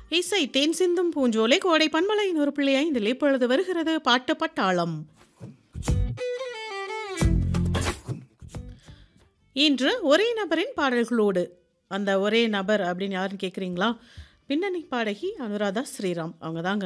இசை தேன் சிந்தும் பூஞ்சோலை கோடை பன்மலையின் ஒரு பிள்ளை ஐந்தில் இப்பொழுது வருகிறது பாட்டு பட்டாளம் இன்று ஒரே நபரின் பாடல்களோடு அந்த ஒரே நபர் அப்படின்னு யாருன்னு கேட்குறீங்களா பின்னணி பாடகி அனுராதா ஸ்ரீராம் அவங்க தாங்க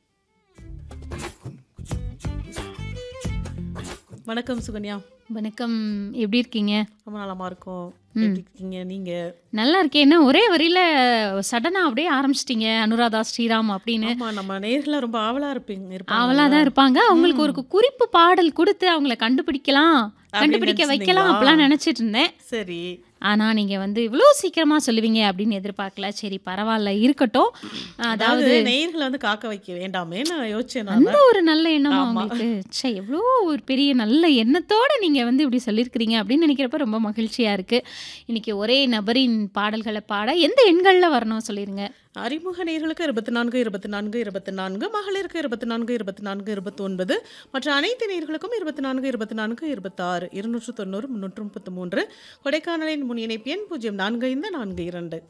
வணக்கம் சுகன்யா வணக்கம் எப்படி இருக்கீங்க ரொம்ப நலமா இருக்கும் எப்படி இருக்கீங்க நீங்க நல்லா இருக்கேன் என்ன ஒரே வரியில சடனா அப்படியே ஆரம்பிச்சிட்டீங்க அனுராதா ஸ்ரீராம் அப்படின்னு ஆமா நம்ம நேர்ல ரொம்ப ஆவலா இருப்பீங்க இருப்பாங்க அவளாதான் இருப்பாங்க அவங்களுக்கு ஒரு குறிப்பு பாடல் கொடுத்து அவங்கள கண்டுபிடிக்கலாம் கண்டுபிடிக்க வைக்கலாம் நினைச்சிருந்தீங்களா? அப்படிலாம் நினைச்சிட்டு இருந்தேன் சரி ஆனா நீங்க வந்து இவ்வளோ சீக்கிரமா சொல்லுவீங்க அப்படின்னு எதிர்பார்க்கல சரி பரவாயில்ல இருக்கட்டும் அதாவது அதாவது நேயர்களை வந்து காக்க வைக்க வேண்டாமே நான் யோசிச்சேன் நான் அந்த ஒரு நல்ல எண்ணமா ஆமா. உங்களுக்கு ச்சே எவ்வளோ ஒரு பெரிய நல்ல எண்ணத்தோட நீங்க வந்து இப்படி சொல்லியிருக்கிறீங்க அப்படின்னு நினைக்கிறப்ப ரொம்ப மகிழ்ச்சியா இருக்கு இன்னைக்கு ஒரே நபரின் பாடல்களை பாட எந்த எண்கள்ல வரணும் சொல்லிருங்க அறிமுக நேயர்களுக்கு இருபத்தி நான்கு இருபத்தி நான்கு இருபத்தி நான்கு மகளிருக்கு இருபத்தி நான்கு இருபத்தி நான்கு இருபத்தி ஒன்பது மற்ற அனைத்து நேயர்களுக்கும் இருபத்தி நான்கு இருபத்தி நான்கு இருபத்தாறு இருநூற்று தொண்ணூறு முன்னூற்று முப்பத்தி மூன்று கொடைக்கானலின் முன் இணைப்பு எண் பூஜ்ஜியம் நான்கு ஐந்து நான்கு இரண்டு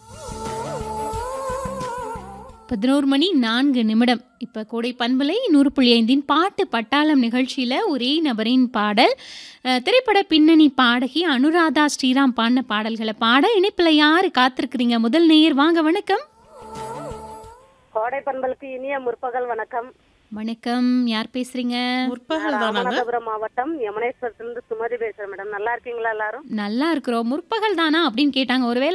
பதினோரு மணி நான்கு நிமிடம் இப்போ கோடை பண்பலை நூறு புள்ளி ஐந்தின் பாட்டு பட்டாளம் நிகழ்ச்சியில் ஒரே நபரின் பாடல் அஹ், திரைப்பட பின்னணி பாடகி அனுராதா ஸ்ரீராம் பாடின பாடல்களை பாட இணைப்பில் யார் காத்திருக்கிறீங்க முதல் நேயர் வாங்க வணக்கம் கோடை பண்பலுக்கு இனிய முற்பகல் வணக்கம் வணக்கம் யார் பேசுறீங்க முற்பகல் தானாங்க ராமநாதபுரம் மாவட்டம் யமுனேஸ்வரத்திலிருந்து சுமதி பேசுறேன் மேடம் நல்லா இருக்கீங்களா எல்லாரும் நல்லா இருக்கிறோம் முற்பகல் தானா அப்படின்னு கேட்டாங்க ஒருவேளை